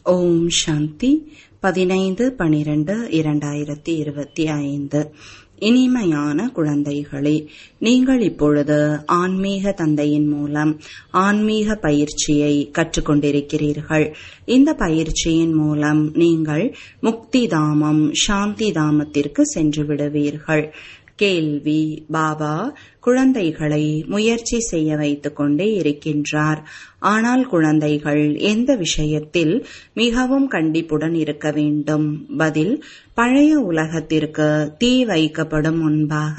ஓம் சாந்தி பதினைந்து பனிரெண்டு இரண்டாயிரத்தி இருபத்தி ஐந்து இனிமையான குழந்தைகளே நீங்கள் இப்பொழுது ஆன்மீக தந்தையின் மூலம் ஆன்மீக பயிற்சியை கற்றுக்கொண்டிருக்கிறீர்கள் இந்த பயிற்சியின் மூலம் நீங்கள் முக்தி தாமம் சாந்தி தாமத்திற்கு சென்று விடுவீர்கள் கேள்வி பாபா குழந்தைகளை முயற்சி செய்ய வைத்துக் கொண்டே இருக்கின்றார் ஆனால் குழந்தைகள் எந்த விஷயத்தில் மிகவும் கண்டிப்புடன் இருக்க வேண்டும் பதில் பழைய உலகத்திற்கு தீ வைக்கப்படும் முன்பாக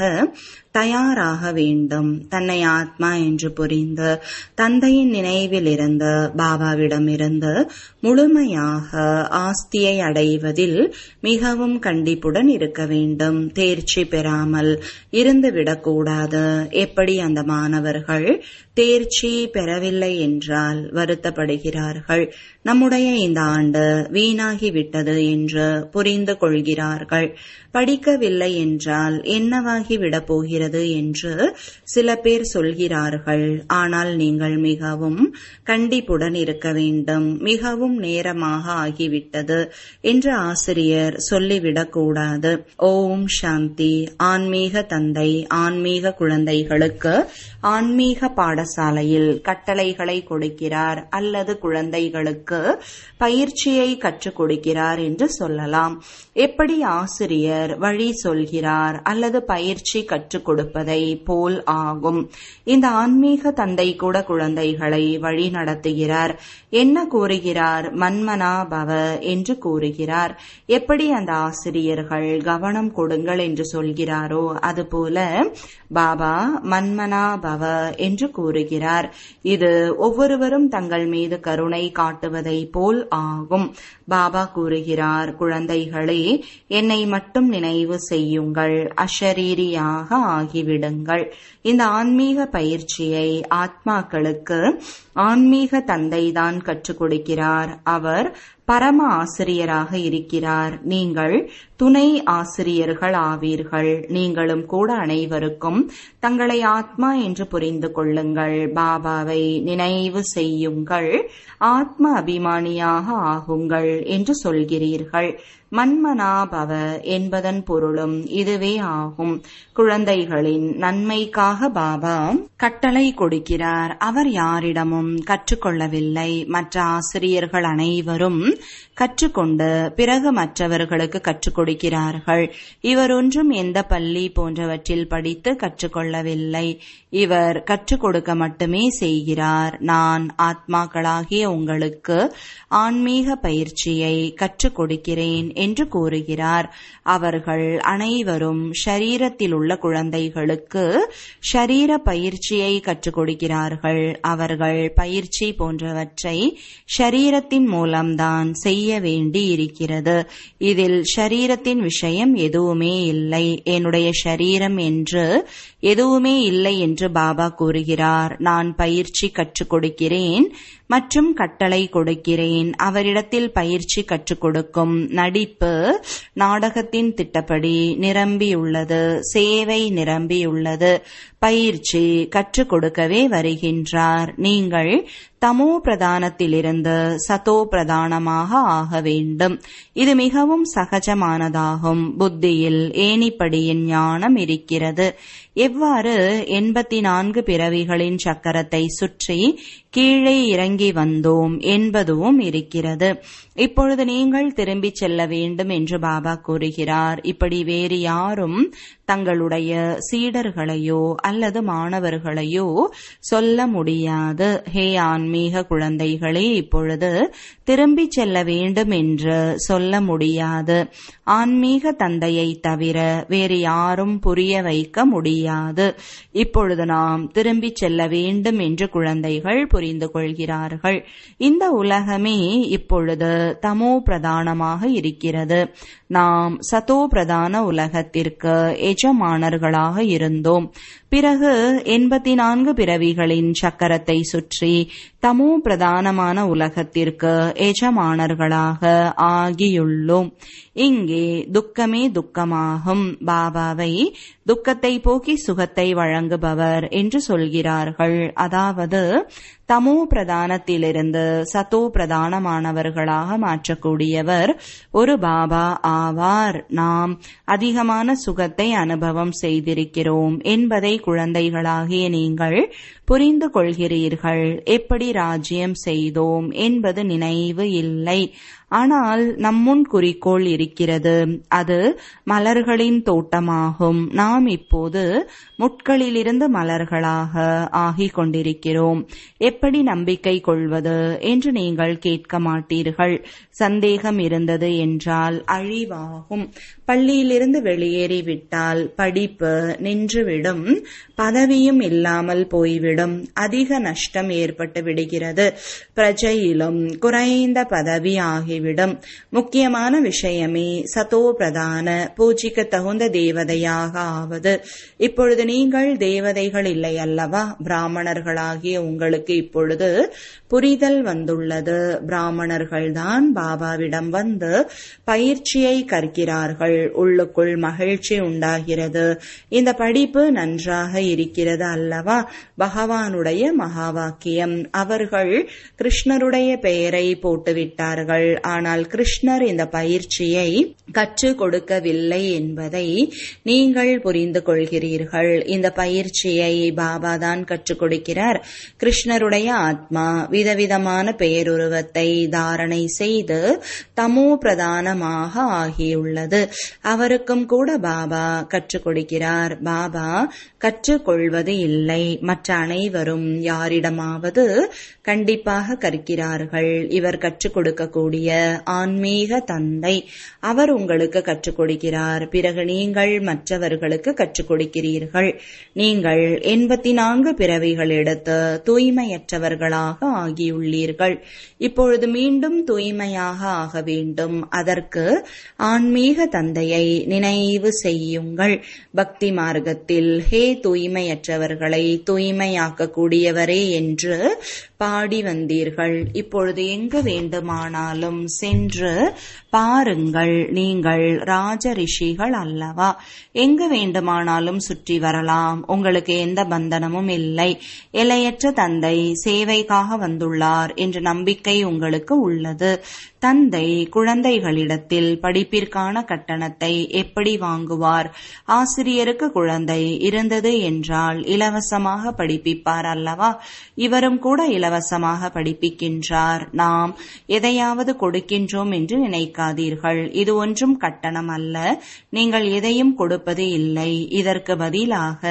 தயாராக வேண்டும் தன்னை ஆத்மா என்று புரிந்து தந்தையின் நினைவில் இருந்து பாபாவிடமிருந்து முழுமையாக ஆஸ்தியை அடைவதில் மிகவும் கண்டிப்புடன் இருக்க வேண்டும் தேர்ச்சி பெறாமல் இருந்துவிடக்கூடாது எப்படி அந்த மாணவர்கள் தேர்ச்சி பெறவில்லை என்றால் வருத்தப்படுகிறார்கள் நம்முடைய இந்த ஆண்டு வீணாகிவிட்டது என்று புரிந்து கொள்கிறார்கள் படிக்கவில்லை என்றால் என்னவாகி விடப் போகிறது என்று சில பேர் சொல்கிறார்கள் ஆனால் நீங்கள் மிகவும் கண்டிப்புடன் இருக்க வேண்டும் மிகவும் நேரமாக ஆகிவிட்டது என்று ஆசிரியர் சொல்லிவிடக் கூடாது ஓம் சாந்தி ஆன்மீக தந்தை ஆன்மீக குழந்தைகளுக்கு ஆன்மீக பாடசாலையில் கட்டளைகளை கொடுக்கிறார் அல்லது குழந்தைகளுக்கு பயிற்சியை கற்றுக் கொடுக்கிறார் என்று சொல்லலாம் எப்படி ஆசிரியர் வழி சொல்கிறார் அல்லது பயிற்சி கற்றுக் கொடுப்பதை போல் ஆகும் இந்த ஆன்மீக தந்தை கூட குழந்தைகளை வழி நடத்துகிறார் என்ன கூறுகிறார் மன்மனா பவ என்று கூறுகிறார் எப்படி அந்த ஆசிரியர்கள் கவனம் கொடுங்கள் என்று சொல்கிறாரோ அதுபோல பாபா மன்மனா பவ என்று கூறுகிறார் இது ஒவ்வொருவரும் தங்கள் மீது கருணை காட்டுவதை போல் ஆகும் பாபா கூறுகிறார் குழந்தைகளே என்னை மட்டும் நினைவு செய்யுங்கள் அஷரீரியாக ஆகிவிடுங்கள் இந்த ஆன்மீக பயிற்சியை ஆத்மாக்களுக்கு ஆன்மீக தந்தைதான் கற்றுக் கொடுக்கிறார் அவர் பரம ஆசிரியராக இருக்கிறார் நீங்கள் துணை ஆசிரியர்கள் ஆவீர்கள் நீங்களும் கூட அனைவருக்கும் தங்களை ஆத்மா என்று புரிந்து கொள்ளுங்கள் பாபாவை நினைவு செய்யுங்கள் ஆத்ம அபிமானியாக ஆகுங்கள் என்று சொல்கிறீர்கள் மன்மனாபவ என்பதன் பொருளும் இதுவே ஆகும் குழந்தைகளின் நன்மைக்காக பாபா கட்டளை கொடுக்கிறார் அவர் யாரிடமும் கற்றுக்கொள்ளவில்லை மற்ற ஆசிரியர்கள் அனைவரும் கற்றுக்கொண்டு பிறகு மற்றவர்களுக்கு கற்றுக் கொடுக்கிறார்கள் இவர் ஒன்றும் எந்த பள்ளி போன்றவற்றில் படித்து கற்றுக்கொள்ளவில்லை இவர் கற்றுக் கொடுக்க மட்டுமே செய்கிறார் நான் ஆத்மாக்களாகிய உங்களுக்கு ஆன்மீக பயிற்சியை கற்றுக் கொடுக்கிறேன் என்று கூறுகிறார் அவர்கள் அனைவரும் ஷரீரத்தில் உள்ள குழந்தைகளுக்கு ஷரீர பயிற்சியை கற்றுக் கொடுக்கிறார்கள் அவர்கள் பயிற்சி போன்றவற்றை ஷரீரத்தின் மூலம்தான் செய்ய வேண்டி இருக்கிறது இதில் ஷரீரத்தின் விஷயம் எதுவுமே இல்லை என்னுடைய ஷரீரம் என்று எதுவுமே இல்லை என்று பாபா கூறுகிறார் நான் பயிற்சி கற்றுக் கொடுக்கிறேன் மற்றும் கட்டளை கொடுக்கிறேன் அவரிடத்தில் பயிற்சி கற்றுக் கொடுக்கும் நடிப்பு நாடகத்தின் திட்டப்படி நிரம்பியுள்ளது சேவை நிரம்பியுள்ளது பயிற்சி கற்றுக் கொடுக்கவே வருகின்றார் நீங்கள் தமோ பிரதானத்திலிருந்து சதோ பிரதானமாக ஆக வேண்டும் இது மிகவும் சகஜமானதாகும் புத்தியில் ஏணிப்படியின் ஞானம் இருக்கிறது எவ்வாறு எண்பத்தி நான்கு பிறவிகளின் சக்கரத்தை சுற்றி கீழே இறங்கி வந்தோம் என்பதுவும் இருக்கிறது இப்பொழுது நீங்கள் திரும்பிச் செல்ல வேண்டும் என்று பாபா கூறுகிறார் இப்படி வேறு யாரும் தங்களுடைய சீடர்களையோ அல்லது மாணவர்களையோ சொல்ல முடியாது ஹே ஆன்மீக குழந்தைகளே இப்பொழுது திரும்பிச் செல்ல வேண்டும் என்று சொல்ல முடியாது ஆன்மீக தந்தையை தவிர வேறு யாரும் புரிய வைக்க முடியாது இப்பொழுது நாம் திரும்பிச் செல்ல வேண்டும் என்று குழந்தைகள் புரிந்து கொள்கிறார்கள் இந்த உலகமே இப்பொழுது தமோ பிரதானமாக இருக்கிறது நாம் சதோ பிரதான உலகத்திற்கு எஜமானர்களாக இருந்தோம் பிறகு எண்பத்தி நான்கு பிறவிகளின் சக்கரத்தை சுற்றி தமோ பிரதானமான உலகத்திற்கு எஜமானர்களாக ஆகியுள்ளோம் இங்கே துக்கமே துக்கமாகும் பாபாவை துக்கத்தை போக்கி சுகத்தை வழங்குபவர் என்று சொல்கிறார்கள் அதாவது தமோ பிரதானத்திலிருந்து சத்தோ பிரதானமானவர்களாக மாற்றக்கூடியவர் ஒரு பாபா ஆவார் நாம் அதிகமான சுகத்தை அனுபவம் செய்திருக்கிறோம் என்பதை குழந்தைகளாகிய நீங்கள் புரிந்து கொள்கிறீர்கள் எப்படி ராஜ்யம் செய்தோம் என்பது நினைவு இல்லை ஆனால் நம்முன் குறிக்கோள் இருக்கிறது அது மலர்களின் தோட்டமாகும் நாம் இப்போது முட்களிலிருந்து மலர்களாக ஆகிக் கொண்டிருக்கிறோம் எப்படி நம்பிக்கை கொள்வது என்று நீங்கள் கேட்க மாட்டீர்கள் சந்தேகம் இருந்தது என்றால் அழிவாகும் பள்ளியிலிருந்து வெளியேறிவிட்டால் படிப்பு நின்றுவிடும் பதவியும் இல்லாமல் போய்விடும் அதிக நஷ்டம் ஏற்பட்டு விடுகிறது பிரஜையிலும் குறைந்த பதவி ஆகிவிடும் முக்கியமான விஷயமே சதோ பிரதான பூஜிக்க தகுந்த தேவதையாக ஆவது இப்பொழுது நீங்கள் தேவதைகள் இல்லை அல்லவா பிராமணர்களாகிய உங்களுக்கு இப்பொழுது புரிதல் வந்துள்ளது பிராமணர்கள்தான் பாபாவிடம் வந்து பயிற்சியை கற்கிறார்கள் உள்ளுக்குள் மகிழ்ச்சி உண்டாகிறது இந்த படிப்பு நன்றாக இருக்கிறது அல்லவா பகவானுடைய மகா வாக்கியம் அவர்கள் கிருஷ்ணருடைய பெயரை போட்டுவிட்டார்கள் ஆனால் கிருஷ்ணர் இந்த பயிற்சியை கற்றுக் கொடுக்கவில்லை என்பதை நீங்கள் புரிந்து கொள்கிறீர்கள் இந்த பயிற்சியை பாபா தான் கற்றுக் கொடுக்கிறார் கிருஷ்ணருடைய ஆத்மா விதவிதமான பெயருருவத்தை தாரணை செய்து தமோ பிரதானமாக ஆகியுள்ளது அவருக்கும் கூட பாபா கற்றுக் கொடுக்கிறார் பாபா கற்றுக்கொள்வது இல்லை மற்ற அனைவரும் யாரிடமாவது கண்டிப்பாக கற்கிறார்கள் இவர் கற்றுக் கொடுக்கக்கூடிய ஆன்மீக தந்தை அவர் உங்களுக்கு கற்றுக் கொடுக்கிறார் பிறகு நீங்கள் மற்றவர்களுக்கு கற்றுக் கொடுக்கிறீர்கள் நீங்கள் எண்பத்தி நான்கு பிறவிகள் எடுத்து தூய்மையற்றவர்களாக ஆகியுள்ளீர்கள் இப்பொழுது மீண்டும் தூய்மையாக ஆக வேண்டும் அதற்கு ஆன்மீக தந்தையை நினைவு செய்யுங்கள் பக்தி மார்க்கத்தில் ஹே தூய்மையற்றவர்களை தூய்மையாக்கக்கூடியவரே என்று பாடி வந்தீர்கள் இப்பொழுது எங்கு வேண்டுமானாலும் சென்று பாருங்கள் நீங்கள் ராஜ ரிஷிகள் அல்லவா எங்கு வேண்டுமானாலும் சுற்றி வரலாம் உங்களுக்கு எந்த பந்தனமும் இல்லை எல்லையற்ற தந்தை சேவைக்காக வந்துள்ளார் என்ற நம்பிக்கை உங்களுக்கு உள்ளது தந்தை குழந்தைகளிடத்தில் படிப்பிற்கான கட்டணத்தை எப்படி வாங்குவார் ஆசிரியருக்கு குழந்தை இருந்தது என்றால் இலவசமாக படிப்பிப்பார் அல்லவா இவரும் கூட இலவசமாக படிப்பிக்கின்றார் நாம் எதையாவது கொடுக்கின்றோம் என்று நினைக்காதீர்கள் இது ஒன்றும் கட்டணம் அல்ல நீங்கள் எதையும் கொடுப்பது இல்லை இதற்கு பதிலாக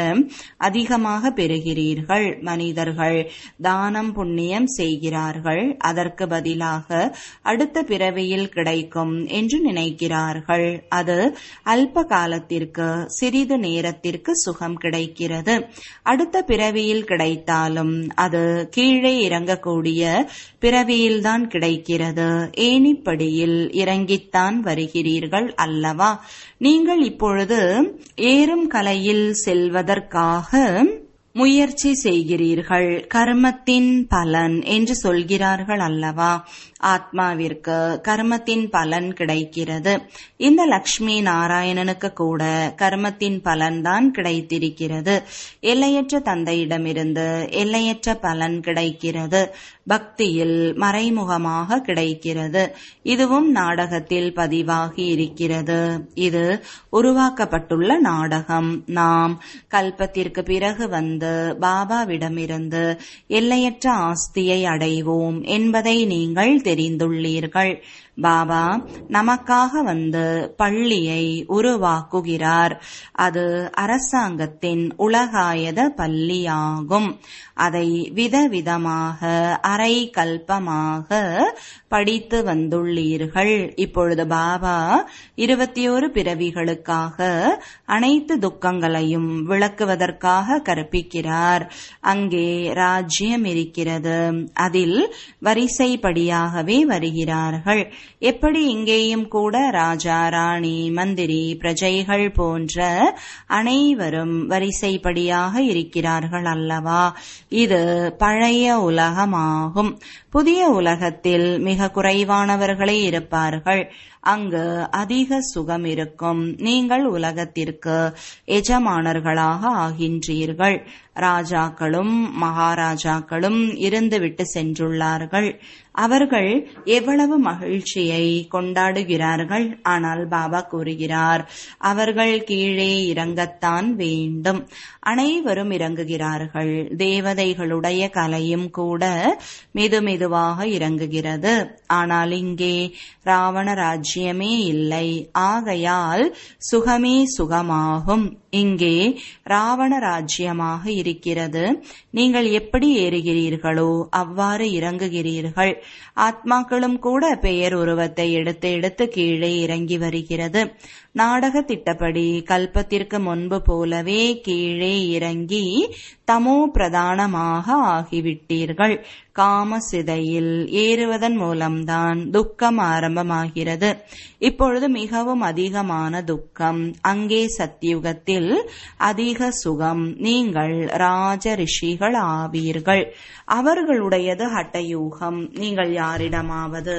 அதிகமாக பெறுகிறீர்கள் மனிதர்கள் தானம் புண்ணியம் செய்கிறார்கள் அதற்கு பதிலாக அடுத்த பிறவியில் கிடைக்கும் என்று நினைக்கிறார்கள் அது அல்ப காலத்திற்கு சிறிது நேரத்திற்கு சுகம் கிடைக்கிறது அடுத்த பிறவியில் கிடைத்தாலும் அது கீழே இறங்கக்கூடிய பிறவியில்தான் கிடைக்கிறது ஏனிப்படியில் இறங்கித்தான் வருகிறீர்கள் அல்லவா நீங்கள் இப்பொழுது ஏறும் கலையில் செல்வதற்காக முயற்சி செய்கிறீர்கள் கர்மத்தின் பலன் என்று சொல்கிறார்கள் அல்லவா ஆத்மாவிற்கு கர்மத்தின் பலன் கிடைக்கிறது இந்த லக்ஷ்மி நாராயணனுக்கு கூட கர்மத்தின் பலன்தான் கிடைத்திருக்கிறது எல்லையற்ற தந்தையிடமிருந்து எல்லையற்ற பலன் கிடைக்கிறது பக்தியில் மறைமுகமாக கிடைக்கிறது இதுவும் நாடகத்தில் பதிவாகி இருக்கிறது இது உருவாக்கப்பட்டுள்ள நாடகம் நாம் கல்பத்திற்கு பிறகு வந்து பாபாவிடமிருந்து எல்லையற்ற ஆஸ்தியை அடைவோம் என்பதை நீங்கள் தெரிந்துள்ளீர்கள் பாபா நமக்காக வந்து பள்ளியை உருவாக்குகிறார் அது அரசாங்கத்தின் உலகாயத பள்ளியாகும் அதை விதவிதமாக அரை கல்பமாக படித்து வந்துள்ளீர்கள் இப்பொழுது பாபா இருபத்தி ஒரு பிறவிகளுக்காக அனைத்து துக்கங்களையும் விளக்குவதற்காக கற்பிக்கிறார் அங்கே ராஜ்யம் இருக்கிறது அதில் வரிசைப்படியாக அதற்காகவே வருகிறார்கள் எப்படி இங்கேயும் கூட ராஜா ராணி மந்திரி பிரஜைகள் போன்ற அனைவரும் வரிசைப்படியாக இருக்கிறார்கள் அல்லவா இது பழைய உலகமாகும் புதிய உலகத்தில் மிக குறைவானவர்களே இருப்பார்கள் அங்கு அதிக சுகம் இருக்கும் நீங்கள் உலகத்திற்கு எஜமானர்களாக ஆகின்றீர்கள் ராஜாக்களும் மகாராஜாக்களும் இருந்துவிட்டு சென்றுள்ளார்கள் அவர்கள் எவ்வளவு மகிழ்ச்சியை கொண்டாடுகிறார்கள் ஆனால் பாபா கூறுகிறார் அவர்கள் கீழே இறங்கத்தான் வேண்டும் அனைவரும் இறங்குகிறார்கள் தேவதைகளுடைய கலையும் கூட மெது மெதுவாக இறங்குகிறது ஆனால் இங்கே ராவண ராஜ்யமே இல்லை ஆகையால் சுகமே சுகமாகும் இங்கே ராவண ராஜ்யமாக இருக்கிறது நீங்கள் எப்படி ஏறுகிறீர்களோ அவ்வாறு இறங்குகிறீர்கள் ஆத்மாக்களும் கூட பெயர் உருவத்தை எடுத்து எடுத்து கீழே இறங்கி வருகிறது நாடக திட்டப்படி கல்பத்திற்கு முன்பு போலவே கீழே இறங்கி தமோ பிரதானமாக ஆகிவிட்டீர்கள் காம சிதையில் ஏறுவதன் மூலம்தான் துக்கம் ஆரம்பமாகிறது இப்பொழுது மிகவும் அதிகமான துக்கம் அங்கே சத்தியுகத்தில் அதிக சுகம் நீங்கள் ராஜ ரிஷிகள் ஆவீர்கள் அவர்களுடையது ஹட்டயூகம் நீங்கள் யாரிடமாவது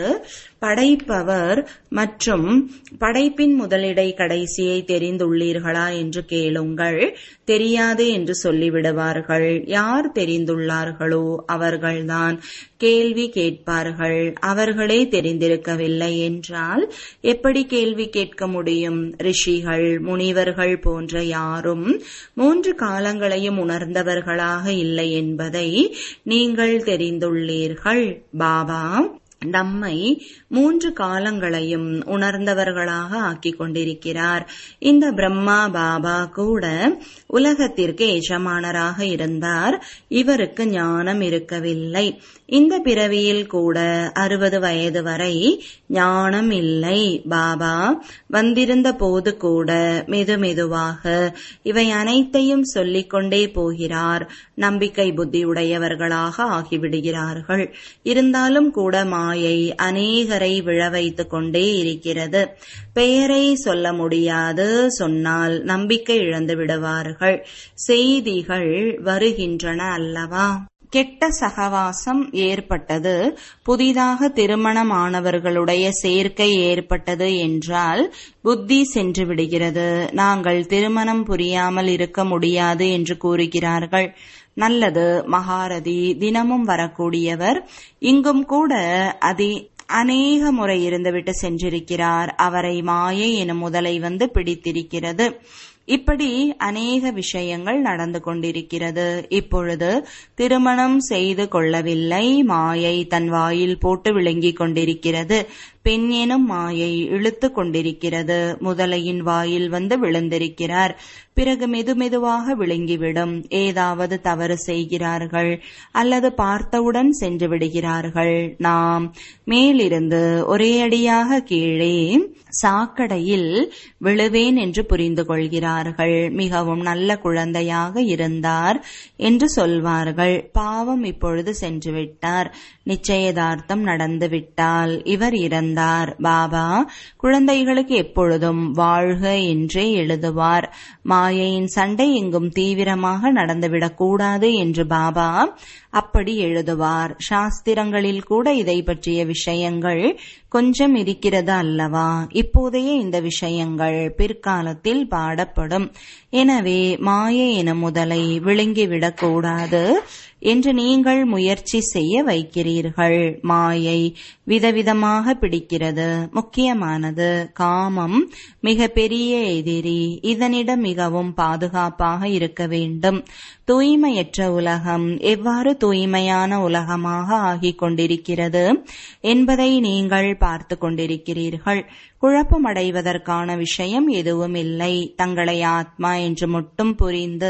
படைப்பவர் மற்றும் படைப்பின் முதலிடை கடைசியை தெரிந்துள்ளீர்களா என்று கேளுங்கள் தெரியாது என்று சொல்லிவிடுவார்கள் யார் தெரிந்துள்ளார்களோ அவர்கள்தான் கேள்வி கேட்பார்கள் அவர்களே தெரிந்திருக்கவில்லை என்றால் எப்படி கேள்வி கேட்க முடியும் ரிஷிகள் முனிவர்கள் போன்ற யாரும் மூன்று காலங்களையும் உணர்ந்தவர்களாக இல்லை என்பதை நீங்கள் தெரிந்துள்ளீர்கள் பாபா நம்மை மூன்று காலங்களையும் உணர்ந்தவர்களாக ஆக்கிக் கொண்டிருக்கிறார் இந்த பிரம்மா பாபா கூட உலகத்திற்கு எஜமானராக இருந்தார் இவருக்கு ஞானம் இருக்கவில்லை இந்த பிறவியில் கூட அறுபது வயது வரை ஞானம் இல்லை பாபா வந்திருந்த போது கூட மெது மெதுவாக இவை அனைத்தையும் சொல்லிக்கொண்டே போகிறார் நம்பிக்கை புத்தியுடையவர்களாக ஆகிவிடுகிறார்கள் இருந்தாலும் கூட மாயை அநேகரை விழ வைத்துக் கொண்டே இருக்கிறது பெயரை சொல்ல முடியாது சொன்னால் நம்பிக்கை இழந்து விடுவார்கள் செய்திகள் வருகின்றன அல்லவா கெட்ட சகவாசம் ஏற்பட்டது புதிதாக திருமணமானவர்களுடைய சேர்க்கை ஏற்பட்டது என்றால் புத்தி சென்று விடுகிறது நாங்கள் திருமணம் புரியாமல் இருக்க முடியாது என்று கூறுகிறார்கள் நல்லது மகாரதி தினமும் வரக்கூடியவர் இங்கும் கூட அதி அநேக முறை இருந்துவிட்டு சென்றிருக்கிறார் அவரை மாயை எனும் முதலை வந்து பிடித்திருக்கிறது இப்படி அநேக விஷயங்கள் நடந்து கொண்டிருக்கிறது இப்பொழுது திருமணம் செய்து கொள்ளவில்லை மாயை தன் வாயில் போட்டு விளங்கிக் கொண்டிருக்கிறது பெண் எனும் மாயை இழுத்து கொண்டிருக்கிறது முதலையின் வாயில் வந்து விழுந்திருக்கிறார் பிறகு மெது மெதுவாக விழுங்கிவிடும் ஏதாவது தவறு செய்கிறார்கள் அல்லது பார்த்தவுடன் சென்று விடுகிறார்கள் நாம் மேலிருந்து ஒரே அடியாக கீழே சாக்கடையில் விழுவேன் என்று புரிந்து கொள்கிறார்கள் மிகவும் நல்ல குழந்தையாக இருந்தார் என்று சொல்வார்கள் பாவம் இப்பொழுது சென்று விட்டார் நிச்சயதார்த்தம் நடந்துவிட்டால் இவர் இறந்தார் பாபா குழந்தைகளுக்கு எப்பொழுதும் வாழ்க என்றே எழுதுவார் மாயையின் சண்டை எங்கும் தீவிரமாக நடந்துவிடக் கூடாது என்று பாபா அப்படி எழுதுவார் சாஸ்திரங்களில் கூட இதை பற்றிய விஷயங்கள் கொஞ்சம் இருக்கிறது அல்லவா இப்போதைய இந்த விஷயங்கள் பிற்காலத்தில் பாடப்படும் எனவே மாயை என முதலை விழுங்கிவிடக் கூடாது என்று நீங்கள் முயற்சி செய்ய வைக்கிறீர்கள் மாயை விதவிதமாக பிடிக்கிறது முக்கியமானது காமம் மிக பெரிய எதிரி இதனிடம் மிகவும் பாதுகாப்பாக இருக்க வேண்டும் தூய்மையற்ற உலகம் எவ்வாறு தூய்மையான உலகமாக ஆகிக் கொண்டிருக்கிறது என்பதை நீங்கள் பார்த்து கொண்டிருக்கிறீர்கள் குழப்பமடைவதற்கான விஷயம் எதுவும் இல்லை தங்களை ஆத்மா என்று மட்டும் புரிந்து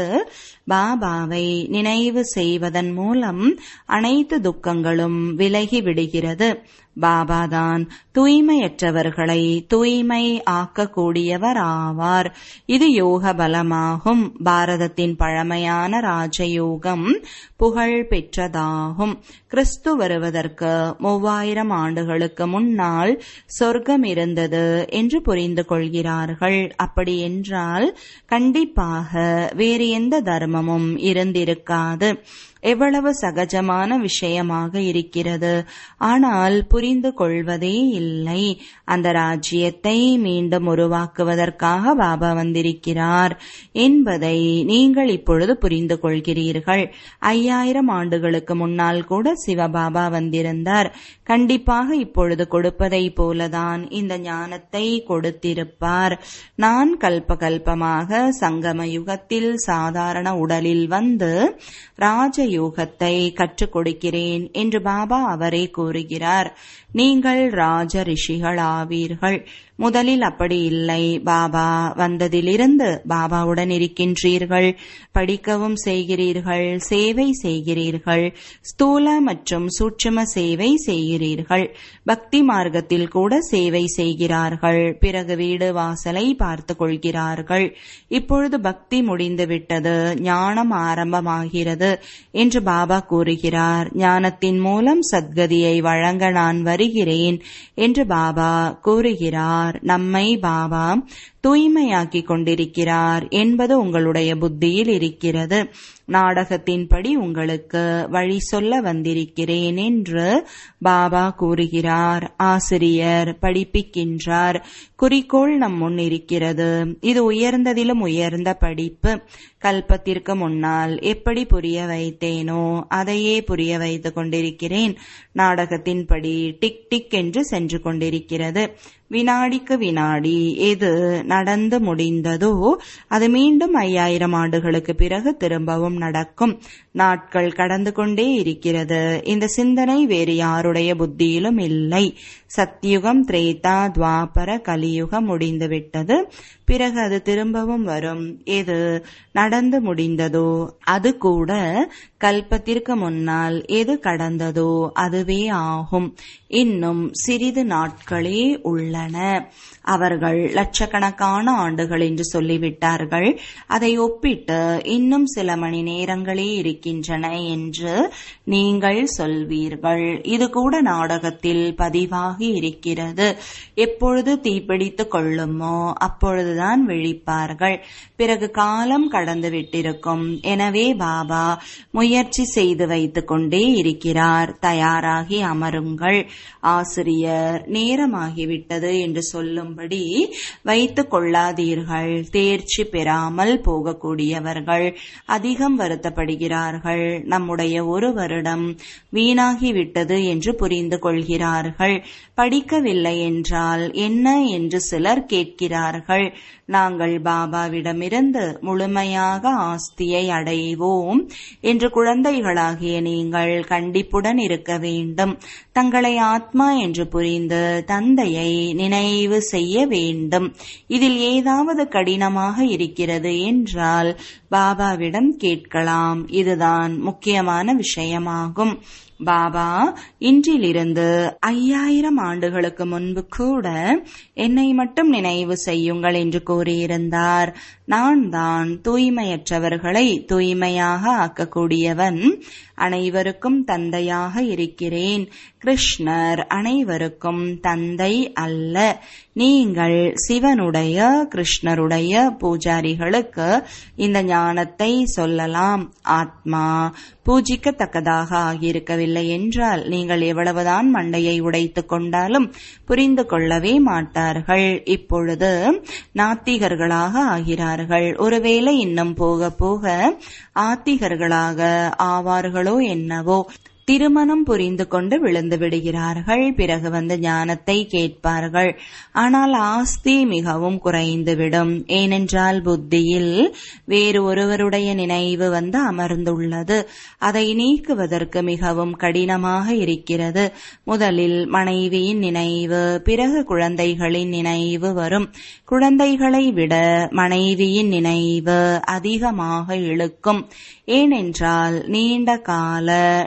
பாபாவை நினைவு செய்வதன் மூலம் அனைத்து துக்கங்களும் விலகி விடுகிறது பாபாதான் தூய்மையற்றவர்களை தூய்மை ஆக்கக்கூடியவர் ஆவார் இது யோக பலமாகும் பாரதத்தின் பழமையான ராஜயோகம் புகழ் பெற்றதாகும் கிறிஸ்து வருவதற்கு மூவாயிரம் ஆண்டுகளுக்கு முன்னால் சொர்க்கம் இருந்தது என்று புரிந்து கொள்கிறார்கள் அப்படி என்றால் கண்டிப்பாக வேறு எந்த தர்மமும் இருந்திருக்காது எவ்வளவு சகஜமான விஷயமாக இருக்கிறது ஆனால் புரிந்து கொள்வதே இல்லை அந்த ராஜ்யத்தை மீண்டும் உருவாக்குவதற்காக பாபா வந்திருக்கிறார் என்பதை நீங்கள் இப்பொழுது புரிந்து கொள்கிறீர்கள் ஐயாயிரம் ஆண்டுகளுக்கு முன்னால் கூட சிவபாபா வந்திருந்தார் கண்டிப்பாக இப்பொழுது கொடுப்பதை போலதான் இந்த ஞானத்தை கொடுத்திருப்பார் நான் கல்ப கல்பமாக சங்கம யுகத்தில் சாதாரண உடலில் வந்து ராஜயோகத்தை கற்றுக் கொடுக்கிறேன் என்று பாபா அவரே கூறுகிறார் நீங்கள் ராஜ ரிஷிகள் ஆவீர்கள் முதலில் அப்படி இல்லை பாபா வந்ததிலிருந்து பாபாவுடன் இருக்கின்றீர்கள் படிக்கவும் செய்கிறீர்கள் சேவை செய்கிறீர்கள் ஸ்தூல மற்றும் சூட்சும சேவை செய்கிறீர்கள் பக்தி மார்க்கத்தில் கூட சேவை செய்கிறார்கள் பிறகு வீடு வாசலை பார்த்து கொள்கிறார்கள் இப்பொழுது பக்தி முடிந்துவிட்டது ஞானம் ஆரம்பமாகிறது என்று பாபா கூறுகிறார் ஞானத்தின் மூலம் சத்கதியை வழங்க நான் வருகிறேன் என்று பாபா கூறுகிறார் நம்மை பாபா தூய்மையாக்கிக் கொண்டிருக்கிறார் என்பது உங்களுடைய புத்தியில் இருக்கிறது நாடகத்தின்படி உங்களுக்கு வழி சொல்ல வந்திருக்கிறேன் என்று பாபா கூறுகிறார் ஆசிரியர் படிப்பிக்கின்றார் குறிக்கோள் நம் முன் இருக்கிறது இது உயர்ந்ததிலும் உயர்ந்த படிப்பு கல்பத்திற்கு முன்னால் எப்படி புரிய வைத்தேனோ அதையே புரிய வைத்துக் கொண்டிருக்கிறேன் நாடகத்தின்படி டிக் டிக் என்று சென்று கொண்டிருக்கிறது வினாடிக்கு வினாடி எது நடந்து முடிந்ததோ அது மீண்டும் ஐயாயிரம் ஆண்டுகளுக்கு பிறகு திரும்பவும் நடக்கும் நாட்கள் கடந்து கொண்டே இருக்கிறது இந்த சிந்தனை வேறு யாருடைய புத்தியிலும் இல்லை சத்யுகம் திரேதா துவாபர கலியுகம் முடிந்துவிட்டது பிறகு அது திரும்பவும் வரும் எது நடந்து முடிந்ததோ அது கூட கல்பத்திற்கு முன்னால் எது கடந்ததோ அதுவே ஆகும் இன்னும் சிறிது நாட்களே உள்ளன அவர்கள் லட்சக்கணக்கான ஆண்டுகள் என்று சொல்லிவிட்டார்கள் அதை ஒப்பிட்டு இன்னும் சில மணி நேரங்களே இருக்கின்றன என்று நீங்கள் சொல்வீர்கள் இது கூட நாடகத்தில் பதிவாகி இருக்கிறது எப்பொழுது தீப்பிடித்துக் கொள்ளுமோ அப்பொழுதுதான் விழிப்பார்கள் பிறகு காலம் கடந்து விட்டிருக்கும் எனவே பாபா முயற்சி செய்து வைத்துக் கொண்டே இருக்கிறார் தயாராகி அமருங்கள் ஆசிரியர் நேரமாகிவிட்டது என்று சொல்லும்படி வைத்துக் கொள்ளாதீர்கள் தேர்ச்சி பெறாமல் போகக்கூடியவர்கள் அதிகம் வருத்தப்படுகிறார்கள் நம்முடைய ஒரு வருடம் வீணாகிவிட்டது என்று புரிந்து கொள்கிறார்கள் படிக்கவில்லை என்றால் என்ன என்று சிலர் கேட்கிறார்கள் நாங்கள் பாபாவிடமிருந்து முழுமையாக ஆஸ்தியை அடைவோம் என்று குழந்தைகளாகிய நீங்கள் கண்டிப்புடன் இருக்க வேண்டும் தங்களை ஆத்மா என்று புரிந்து தந்தையை நினைவு செய்ய வேண்டும் இதில் ஏதாவது கடினமாக இருக்கிறது என்றால் பாபாவிடம் கேட்கலாம் இதுதான் முக்கியமான விஷயமாகும் பாபா இன்றிலிருந்து ஐயாயிரம் ஆண்டுகளுக்கு முன்பு கூட என்னை மட்டும் நினைவு செய்யுங்கள் என்று கூறியிருந்தார் நான் தான் தூய்மையற்றவர்களை தூய்மையாக ஆக்கக்கூடியவன் அனைவருக்கும் தந்தையாக இருக்கிறேன் கிருஷ்ணர் அனைவருக்கும் தந்தை அல்ல நீங்கள் சிவனுடைய கிருஷ்ணருடைய பூஜாரிகளுக்கு இந்த ஞானத்தை சொல்லலாம் ஆத்மா பூஜிக்கத்தக்கதாக ஆகியிருக்கவில்லை என்றால் நீங்கள் எவ்வளவுதான் மண்டையை உடைத்துக் கொண்டாலும் புரிந்து கொள்ளவே மாட்டார்கள் இப்பொழுது நாத்திகர்களாக ஆகிறார்கள் ஒருவேளை இன்னும் போக போக ஆத்திகர்களாக ஆவார்களோ என்னவோ திருமணம் புரிந்து கொண்டு விழுந்து விடுகிறார்கள் பிறகு வந்து ஞானத்தை கேட்பார்கள் ஆனால் ஆஸ்தி மிகவும் குறைந்துவிடும் ஏனென்றால் புத்தியில் வேறு ஒருவருடைய நினைவு வந்து அமர்ந்துள்ளது அதை நீக்குவதற்கு மிகவும் கடினமாக இருக்கிறது முதலில் மனைவியின் நினைவு பிறகு குழந்தைகளின் நினைவு வரும் குழந்தைகளை விட மனைவியின் நினைவு அதிகமாக இழுக்கும் ஏனென்றால் நீண்ட கால நினைவு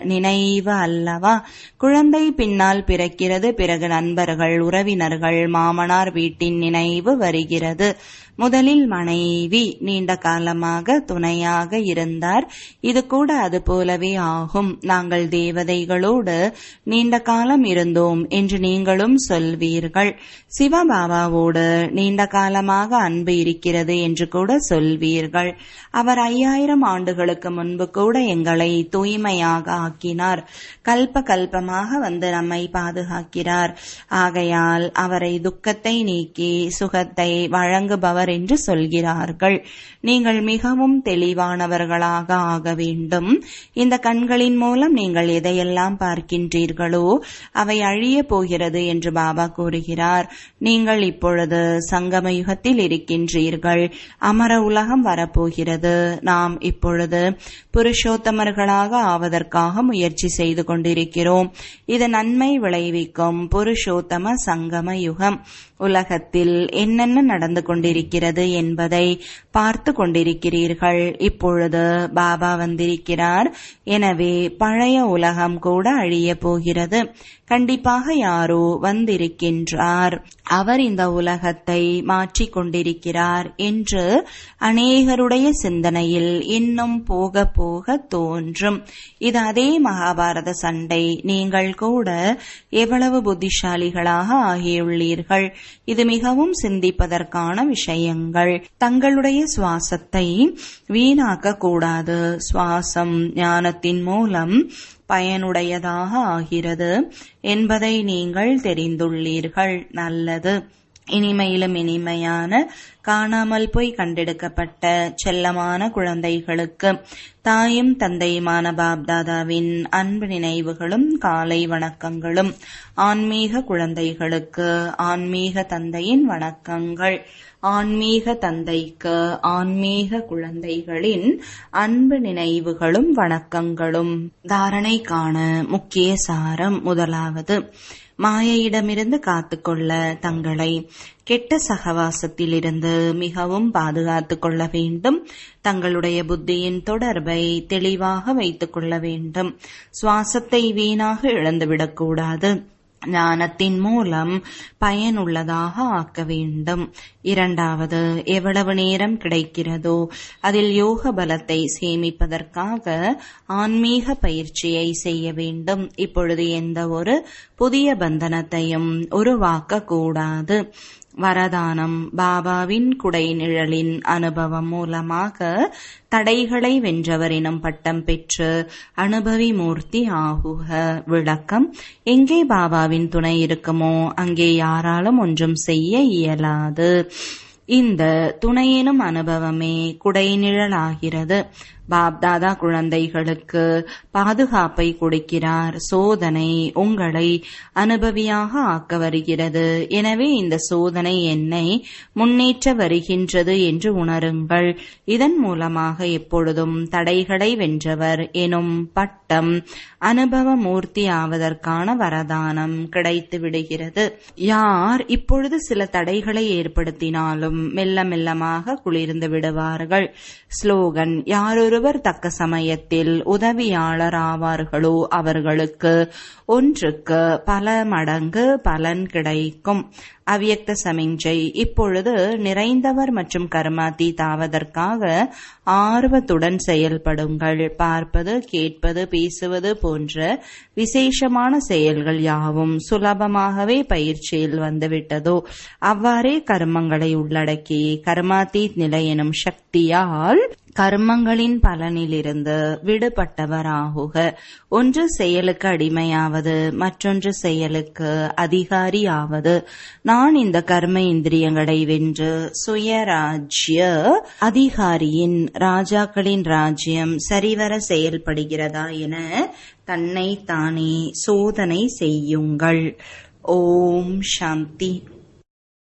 நினைவு அல்லவா குழந்தை பின்னால் பிறக்கிறது பிறகு நண்பர்கள் உறவினர்கள் மாமனார் வீட்டின் நினைவு வருகிறது முதலில் மனைவி நீண்ட காலமாக துணையாக இருந்தார் இது கூட அது போலவே ஆகும் நாங்கள் தேவதைகளோடு நீண்ட காலம் இருந்தோம் என்று நீங்களும் சொல்வீர்கள் சிவபாபாவோடு நீண்ட காலமாக அன்பு இருக்கிறது என்று கூட சொல்வீர்கள் அவர் ஐயாயிரம் ஆண்டுகளுக்கு முன்பு கூட எங்களை தூய்மையாக ஆக்கினார் கல்ப கல்பமாக வந்து நம்மை பாதுகாக்கிறார் ஆகையால் அவரை துக்கத்தை நீக்கி சுகத்தை வழங்குபவர் என்று சொல்கிறார்கள் நீங்கள் மிகவும் தெளிவானவர்களாக ஆக வேண்டும் இந்த கண்களின் மூலம் நீங்கள் எதையெல்லாம் பார்க்கின்றீர்களோ அவை அழிய போகிறது என்று பாபா கூறுகிறார் நீங்கள் இப்பொழுது சங்கம யுகத்தில் இருக்கின்றீர்கள் அமர உலகம் வரப்போகிறது நாம் இப்பொழுது புருஷோத்தமர்களாக ஆவதற்காக முயற்சி செய்து கொண்டிருக்கிறோம் இது நன்மை விளைவிக்கும் புருஷோத்தம சங்கம யுகம் உலகத்தில் என்னென்ன நடந்து கொண்டிருக்கிறது என்பதை பார்த்து கொண்டிருக்கிறீர்கள் இப்பொழுது பாபா வந்திருக்கிறார் எனவே பழைய உலகம் கூட அழிய போகிறது கண்டிப்பாக யாரோ வந்திருக்கின்றார் அவர் இந்த உலகத்தை மாற்றிக் கொண்டிருக்கிறார் என்று அநேகருடைய சிந்தனையில் இன்னும் போக போக தோன்றும் இது அதே மகாபாரத சண்டை நீங்கள் கூட எவ்வளவு புத்திசாலிகளாக ஆகியுள்ளீர்கள் இது மிகவும் சிந்திப்பதற்கான விஷயங்கள் தங்களுடைய சுவாசத்தை வீணாக்க கூடாது சுவாசம் ஞானத்தின் மூலம் பயனுடையதாக ஆகிறது என்பதை நீங்கள் தெரிந்துள்ளீர்கள் நல்லது இனிமையிலும் இனிமையான காணாமல் போய் கண்டெடுக்கப்பட்ட செல்லமான குழந்தைகளுக்கு தாயும் தந்தையுமான பாப்தாதாவின் அன்பு நினைவுகளும் காலை வணக்கங்களும் ஆன்மீக குழந்தைகளுக்கு ஆன்மீக தந்தையின் வணக்கங்கள் ஆன்மீக தந்தைக்கு ஆன்மீக குழந்தைகளின் அன்பு நினைவுகளும் வணக்கங்களும் தாரணைக்கான முக்கிய சாரம் முதலாவது மாயையிடமிருந்து காத்துக்கொள்ள தங்களை கெட்ட சகவாசத்திலிருந்து மிகவும் பாதுகாத்துக் கொள்ள வேண்டும் தங்களுடைய புத்தியின் தொடர்பை தெளிவாக வைத்துக் கொள்ள வேண்டும் சுவாசத்தை வீணாக இழந்துவிடக்கூடாது ஞானத்தின் மூலம் பயனுள்ளதாக ஆக்க வேண்டும் இரண்டாவது எவ்வளவு நேரம் கிடைக்கிறதோ அதில் யோக பலத்தை சேமிப்பதற்காக ஆன்மீக பயிற்சியை செய்ய வேண்டும் இப்பொழுது எந்த ஒரு புதிய பந்தனத்தையும் உருவாக்க கூடாது வரதானம் பாபாவின் குடை நிழலின் அனுபவம் மூலமாக தடைகளை வென்றவர் எனும் பட்டம் பெற்று அனுபவி மூர்த்தி ஆகுக விளக்கம் எங்கே பாபாவின் துணை இருக்குமோ அங்கே யாராலும் ஒன்றும் செய்ய இயலாது இந்த துணையெனும் அனுபவமே குடைநிழலாகிறது பாப்தாதா குழந்தைகளுக்கு பாதுகாப்பை கொடுக்கிறார் சோதனை உங்களை அனுபவியாக ஆக்க வருகிறது எனவே இந்த சோதனை என்னை முன்னேற்ற வருகின்றது என்று உணருங்கள் இதன் மூலமாக எப்பொழுதும் தடைகளை வென்றவர் எனும் பட்டம் அனுபவ மூர்த்தி ஆவதற்கான வரதானம் கிடைத்து விடுகிறது யார் இப்பொழுது சில தடைகளை ஏற்படுத்தினாலும் மெல்ல மெல்லமாக குளிர்ந்து விடுவார்கள் ஸ்லோகன் யாரொரு ஒருவர் தக்க சமயத்தில் உதவியாளர் ஆவார்களோ அவர்களுக்கு ஒன்றுக்கு பல மடங்கு பலன் கிடைக்கும் அவ்யக்த சமிஞ்சை இப்பொழுது நிறைந்தவர் மற்றும் கர்மாத்தி தாவதற்காக ஆர்வத்துடன் செயல்படுங்கள் பார்ப்பது கேட்பது பேசுவது போன்ற விசேஷமான செயல்கள் யாவும் சுலபமாகவே பயிற்சியில் வந்துவிட்டதோ அவ்வாறே கர்மங்களை உள்ளடக்கி கர்மாத்தி நிலை எனும் சக்தியால் கர்மங்களின் பலனிலிருந்து விடுபட்டவராகுக ஒன்று செயலுக்கு அடிமையாவது மற்றொன்று செயலுக்கு அதிகாரியாவது நான் இந்த கர்ம இந்திரியங்களை வென்று சுயராஜ்ய அதிகாரியின் ராஜாக்களின் ராஜ்யம் சரிவர செயல்படுகிறதா என தன்னை தானே சோதனை செய்யுங்கள் ஓம் சாந்தி